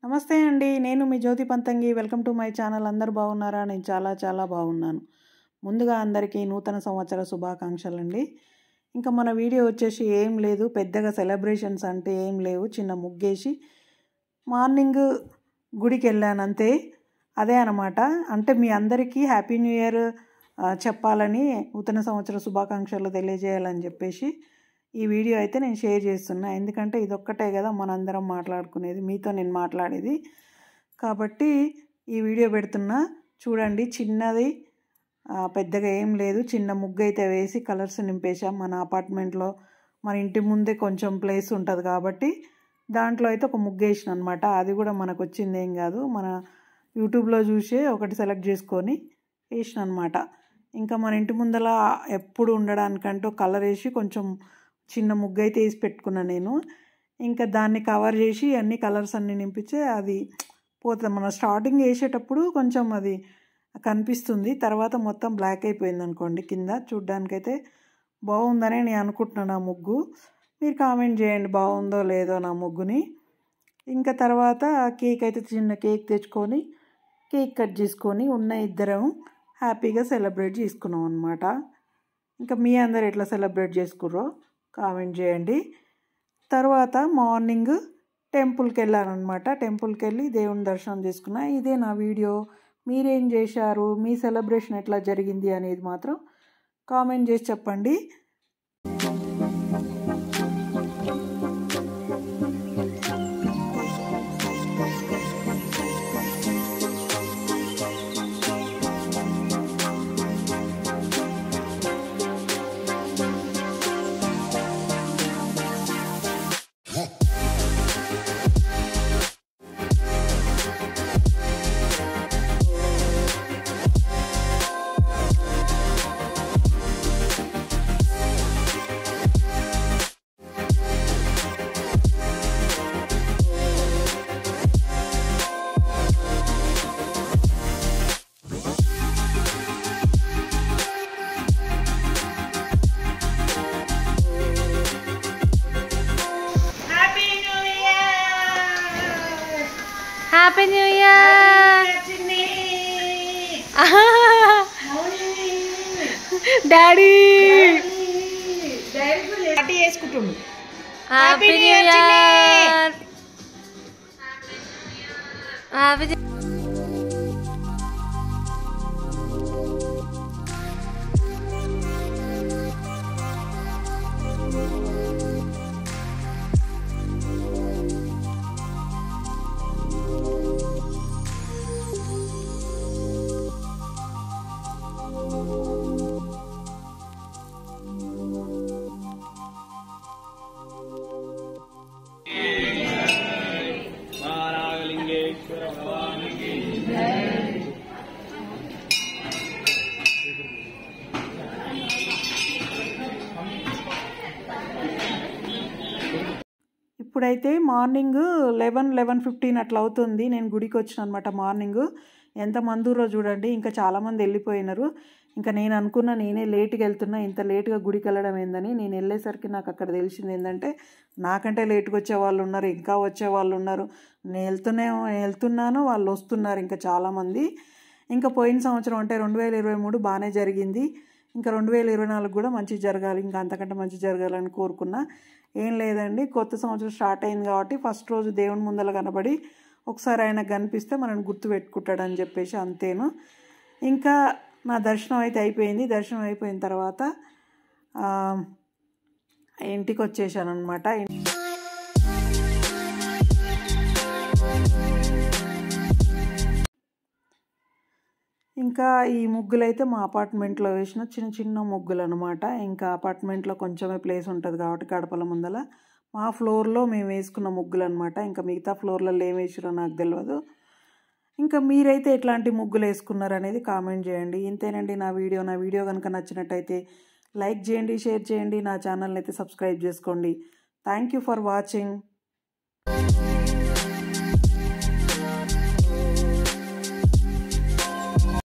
నమస్తే అండి నేను మీ Jyothi Pantangi welcome to my channel అందరు బాగున్నారా నేను చాలా చాలా బాగున్నాను ముందుగా అందరికీ నూతన సంవత్సర శుభాకాంక్షలు అండి ఇంకా మన వీడియో వచ్చేసి ఏం లేదు పెద్దగా సెలబ్రేషన్స్ అంటే ఏం లేవు చిన్న ముగ్గేసి మార్నింగ్ గుడికి వెళ్ళాను అంతే అదే అనమాట అంటే మీ అందరికీ హ్యాపీ న్యూ ఇయర్ ఆ, చెప్పాలని నూతన సంవత్సర శుభాకాంక్షలు తెలియజేయాలని చెప్పేసి ఈ వీడియో అయితే నేను షేర్ చేస్తున్నా ఎందుకంటే ఇదొక్కటే కదా మనందరం మాట్లాడుకునేది మీతో నేను మాట్లాడేది కాబట్టి ఈ వీడియో పెడుతున్నా చూడండి చిన్నది ఆ, పెద్దగా ఏం లేదు చిన్న ముగ్గు అయితే వేసి కలర్స్ నింపేశాం మన అపార్ట్మెంట్లో మన ఇంటి ముందే కొంచెం ప్లేస్ ఉంటుంది కాబట్టి దాంట్లో అయితే ఒక ముగ్గు వేసిన అనమాట అది కూడా మనకు వచ్చింది ఏం కాదు మన యూట్యూబ్లో చూసే ఒకటి సెలెక్ట్ చేసుకొని వేసిన అనమాట ఇంకా మన ఇంటి ముందల ఎప్పుడు ఉండడానికంటూ కలర్ వేసి కొంచెం చిన్న ముగ్గు అయితే వేసి పెట్టుకున్నాను నేను ఇంకా దాన్ని కవర్ చేసి అన్ని కలర్స్ అన్నీ నింపించి అది పోతుంది మనం స్టార్టింగ్ వేసేటప్పుడు కొంచెం అది కనిపిస్తుంది తర్వాత మొత్తం బ్లాక్ అయిపోయింది అనుకోండి కింద చూడ్డానికైతే బాగుందని నేను అనుకుంటున్నాను ఆ ముగ్గు మీరు కామెంట్ చేయండి బాగుందో లేదో నా ముగ్గుని ఇంకా తర్వాత కేక్ అయితే చిన్న కేక్ తెచ్చుకొని కేక్ కట్ చేసుకొని ఉన్న ఇద్దరం హ్యాపీగా సెలబ్రేట్ చేసుకున్నాం అనమాట ఇంకా మీ అందరు ఎట్లా సెలబ్రేట్ చేసుకుర్రో కామెంట్ చేయండి తర్వాత మార్నింగ్ టెంపుల్కి వెళ్ళానమాట టెంపుల్కి వెళ్ళి దేవుని దర్శనం చేసుకున్నా ఇదే నా వీడియో మీరేం చేశారు మీ సెలబ్రేషన్ ఎట్లా జరిగింది అనేది మాత్రం కామెంట్ చేసి చెప్పండి happy new year happy new year చిన్ని డాడీ పార్టీ చేసుకుంటుండు happy new year happy Narayanalingeshwara భగవానికి ఇప్పుడైతే మార్నింగ్ లెవెన్ లెవెన్ ఫిఫ్టీన్ అట్లా అవుతుంది నేను గుడికి వచ్చిన అనమాట మార్నింగ్ ఎంత మందూరో చూడండి ఇంకా చాలామంది వెళ్ళిపోయినారు ఇంకా నేను అనుకున్నా నేనే లేట్గా వెళ్తున్నా ఇంత లేట్గా గుడికి వెళ్ళడం ఏందని నేను వెళ్ళేసరికి నాకు అక్కడ తెలిసింది ఏంటంటే నాకంటే లేట్గా వచ్చే వాళ్ళు ఉన్నారు ఇంకా వచ్చే వాళ్ళు ఉన్నారు నేను వెళ్తూనే వెళ్తున్నాను వాళ్ళు వస్తున్నారు ఇంకా చాలామంది ఇంకా పోయిన సంవత్సరం అంటే రెండు వేల ఇరవై మూడు బాగానే జరిగింది ఇంకా రెండు వేల ఇరవై నాలుగు కూడా మంచి జరగాలి ఇంకా అంతకంటే మంచి జరగాలని కోరుకున్నా ఏం లేదండి కొత్త సంవత్సరం స్టార్ట్ అయింది కాబట్టి ఫస్ట్ రోజు దేవుని ముందర కనబడి ఒకసారి ఆయన కనిపిస్తే మనం గుర్తు పెట్టుకుంటాడని చెప్పేసి అంతేను ఇంకా నా దర్శనం అయితే అయిపోయింది దర్శనం అయిపోయిన తర్వాత ఆ, ఇంటికి వచ్చేసాను అనమాట ఇంకా ఈ ముగ్గులు అయితే మా అపార్ట్మెంట్లో వేసిన చిన్న చిన్న ముగ్గులు అనమాట ఇంకా అపార్ట్మెంట్లో కొంచెమే ప్లేస్ ఉంటుంది కాబట్టి గడపల ముందల మా ఫ్లోర్లో మేము వేసుకున్న ముగ్గులు అనమాట ఇంకా మిగతా ఫ్లోర్లలో ఏం వేసిరో నాకు తెలియదు ఇంకా మీరైతే ఎట్లాంటి ముగ్గులు వేసుకున్నారు అనేది కామెంట్ చేయండి ఇంతేనండి నా వీడియో నా వీడియో కనుక నచ్చినట్టయితే లైక్ చేయండి షేర్ చేయండి నా ఛానల్ని అయితే సబ్స్క్రైబ్ చేసుకోండి థ్యాంక్ యూ ఫర్ వాచింగ్